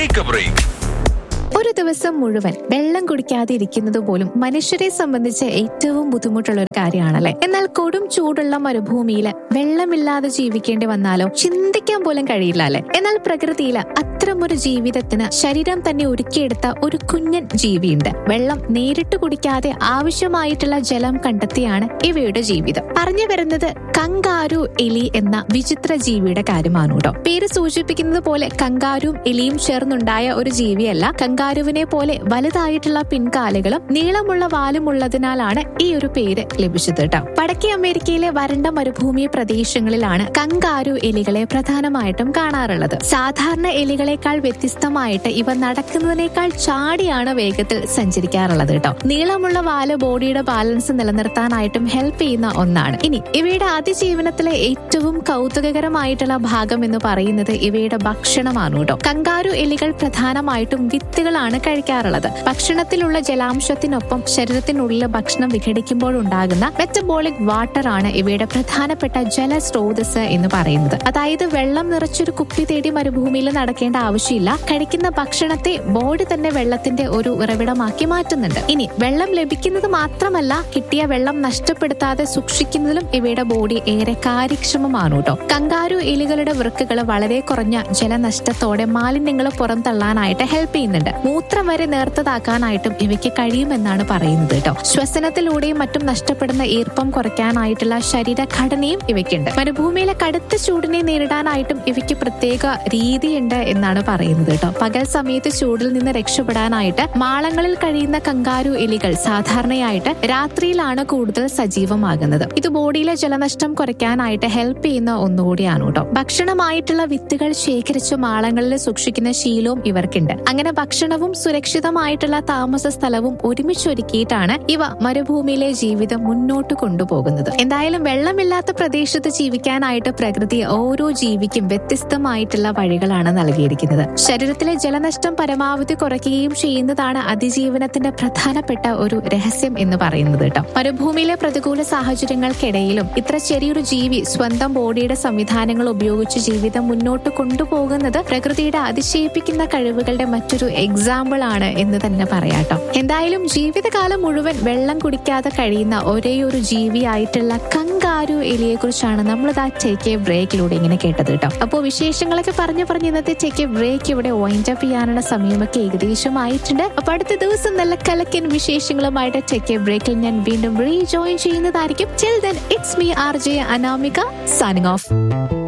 take a break ഒരു ദിവസം മുഴുവൻ വെള്ളം കുടിക്കാതെ ഇരിക്കുന്നത് പോലും മനുഷ്യരെ സംബന്ധിച്ച് ഏറ്റവും ബുദ്ധിമുട്ടുള്ള ഒരു കാര്യമാണല്ലേ എന്നാൽ കൊടും ചൂടുള്ള മരുഭൂമിയിൽ വെള്ളമില്ലാതെ ജീവിക്കേണ്ടി വന്നാലോ ചിന്തിക്കാൻ പോലും കഴിയില്ല അല്ലെ എന്നാൽ പ്രകൃതിയിൽ അത്തരമൊരു ജീവിതത്തിന് ശരീരം തന്നെ ഒരുക്കിയെടുത്ത ഒരു കുഞ്ഞൻ ജീവിയുണ്ട് വെള്ളം നേരിട്ട് കുടിക്കാതെ ആവശ്യമായിട്ടുള്ള ജലം കണ്ടെത്തിയാണ് ഇവയുടെ ജീവിതം പറഞ്ഞു വരുന്നത് കങ്കാരു എലി എന്ന വിചിത്ര ജീവിയുടെ കാര്യമാണ് കേട്ടോ പേര് സൂചിപ്പിക്കുന്നത് പോലെ കങ്കാരും എലിയും ചേർന്നുണ്ടായ ഒരു ജീവിയല്ല കങ്കാരുവിനെ പോലെ വലുതായിട്ടുള്ള പിൻകാലുകളും നീളമുള്ള വാലും ഉള്ളതിനാലാണ് ഈ ഒരു പേര് ലഭിച്ചത് കേട്ടോ വടക്കേ അമേരിക്കയിലെ വരണ്ട മരുഭൂമി പ്രദേശങ്ങളിലാണ് കങ്കാരു എലികളെ പ്രധാനമായിട്ടും കാണാറുള്ളത് സാധാരണ എലികളെക്കാൾ വ്യത്യസ്തമായിട്ട് ഇവ നടക്കുന്നതിനേക്കാൾ ചാടിയാണ് വേഗത്തിൽ സഞ്ചരിക്കാറുള്ളത് കേട്ടോ നീളമുള്ള വാല് ബോഡിയുടെ ബാലൻസ് നിലനിർത്താനായിട്ടും ഹെൽപ്പ് ചെയ്യുന്ന ഒന്നാണ് ഇനി ഇവയുടെ അതിജീവനത്തിലെ ഏറ്റവും കൗതുകകരമായിട്ടുള്ള ഭാഗം എന്ന് പറയുന്നത് ഇവയുടെ ഭക്ഷണമാണ് കേട്ടോ കങ്കാരു എലികൾ പ്രധാനമായിട്ടും വിത്തുകളാണ് കഴിക്കാറുള്ളത് ഭക്ഷണത്തിലുള്ള ജലാംശത്തിനൊപ്പം ശരീരത്തിനുള്ളിൽ ഭക്ഷണം വിഘടിക്കുമ്പോൾ ഉണ്ടാകുന്ന മെറ്റബോളിക് വാട്ടർ ആണ് ഇവയുടെ പ്രധാനപ്പെട്ട ജലസ്രോതസ് എന്ന് പറയുന്നത് അതായത് വെള്ളം നിറച്ചൊരു കുപ്പി തേടി മരുഭൂമിയിൽ നടക്കേണ്ട ആവശ്യമില്ല കഴിക്കുന്ന ഭക്ഷണത്തെ ബോഡി തന്നെ വെള്ളത്തിന്റെ ഒരു ഉറവിടമാക്കി മാറ്റുന്നുണ്ട് ഇനി വെള്ളം ലഭിക്കുന്നത് മാത്രമല്ല കിട്ടിയ വെള്ളം നഷ്ടപ്പെടുത്താതെ സൂക്ഷിക്കുന്നതിലും ഇവയുടെ ബോഡി ഏറെ കാര്യക്ഷമമാണ് കേട്ടോ കങ്കാരു എലികളുടെ വൃക്കുകൾ വളരെ കുറഞ്ഞ ജലനഷ്ടത്തോടെ മാലിന്യങ്ങൾ പുറന്തള്ളാനായിട്ട് ഹെൽപ്പ് ചെയ്യുന്നുണ്ട് മൂത്രം വരെ നേർത്തതാക്കാനായിട്ടും ഇവയ്ക്ക് കഴിയുമെന്നാണ് പറയുന്നത് കേട്ടോ ശ്വസനത്തിലൂടെയും മറ്റും നഷ്ടപ്പെടുന്ന ഈർപ്പം കുറയ്ക്കാനായിട്ടുള്ള ശരീരഘടനയും ഇവയ്ക്കുണ്ട് മരുഭൂമിയിലെ കടുത്ത ചൂടിനെ നേരിടാനായിട്ടും ഇവയ്ക്ക് പ്രത്യേക രീതിയുണ്ട് എന്നാണ് പറയുന്നത് കേട്ടോ പകൽ സമയത്ത് ചൂടിൽ നിന്ന് രക്ഷപ്പെടാനായിട്ട് മാളങ്ങളിൽ കഴിയുന്ന കങ്കാരു എലികൾ സാധാരണയായിട്ട് രാത്രിയിലാണ് കൂടുതൽ സജീവമാകുന്നത് ഇത് ബോഡിയിലെ ജലനഷ്ടം കുറയ്ക്കാനായിട്ട് ഹെൽപ്പ് ചെയ്യുന്ന ഒന്നുകൂടിയാണ് കേട്ടോ ഭക്ഷണമായിട്ടുള്ള വിത്തുകൾ ശേഖരിച്ച് മാളങ്ങളിൽ സൂക്ഷിക്കുന്ന ശീലവും ഇവർക്കുണ്ട് അങ്ങനെ ഭക്ഷണവും സുരക്ഷിതമായിട്ടുള്ള താമസ സ്ഥലവും ഒരുമിച്ചൊരുക്കിയിട്ടാണ് ഇവ മരുഭൂമിയിലെ ജീവിതം മുന്നോട്ട് കൊണ്ടുപോകുന്നത് എന്തായാലും വെള്ളമില്ലാത്ത പ്രദേശത്ത് ജീവിക്കാനായിട്ട് പ്രകൃതി ഓരോ ജീവിക്കും വ്യത്യസ്തമായിട്ടുള്ള വഴികളാണ് നൽകിയിരിക്കുന്നത് ശരീരത്തിലെ ജലനഷ്ടം പരമാവധി കുറയ്ക്കുകയും ചെയ്യുന്നതാണ് അതിജീവനത്തിന്റെ പ്രധാനപ്പെട്ട ഒരു രഹസ്യം എന്ന് പറയുന്നത് കേട്ടോ മരുഭൂമിയിലെ പ്രതികൂല സാഹചര്യങ്ങൾക്കിടയിലും ഇത്ര ചെറിയൊരു ജീവി സ്വന്തം ബോഡിയുടെ സംവിധാനങ്ങൾ ഉപയോഗിച്ച് ജീവിതം മുന്നോട്ട് കൊണ്ടുപോകുന്നത് പ്രകൃതിയുടെ അതിശയിപ്പിക്കുന്ന കഴിവുകളുടെ മറ്റൊരു എക്സാമ്പിൾ ആണ് എന്ന് തന്നെ പറയാട്ടോ എന്തായാലും ജീവിതകാലം മുഴുവൻ വെള്ളം കുടിക്കാതെ കഴിയുന്ന ഒരേ ഒരു ജീവിയായിട്ടുള്ള കങ്കാരു എലിയെ കുറിച്ചാണ് നമ്മൾ ആ ടേക്ക് എ ബ്രേക്കിലൂടെ ഇങ്ങനെ കേട്ടത് കേട്ടോ അപ്പോൾ വിശേഷങ്ങളൊക്കെ പറഞ്ഞു പറഞ്ഞ് ഇന്നത്തെ ടേക്ക് എ ബ്രേക്ക് ഇവിടെ വൈൻഡ് അപ്പ് ചെയ്യാനുള്ള സമയമൊക്കെ ഏകദേശം ആയിട്ടുണ്ട് അപ്പൊ അടുത്ത ദിവസം നല്ല കലക്കൻ വിശേഷങ്ങളുമായിട്ട് ടേക്ക് എ ബ്രേക്കിൽ ഞാൻ വീണ്ടും റീജോയിൻ ചെയ്യുന്നതായിരിക്കും till then it's me R J Anamika signing of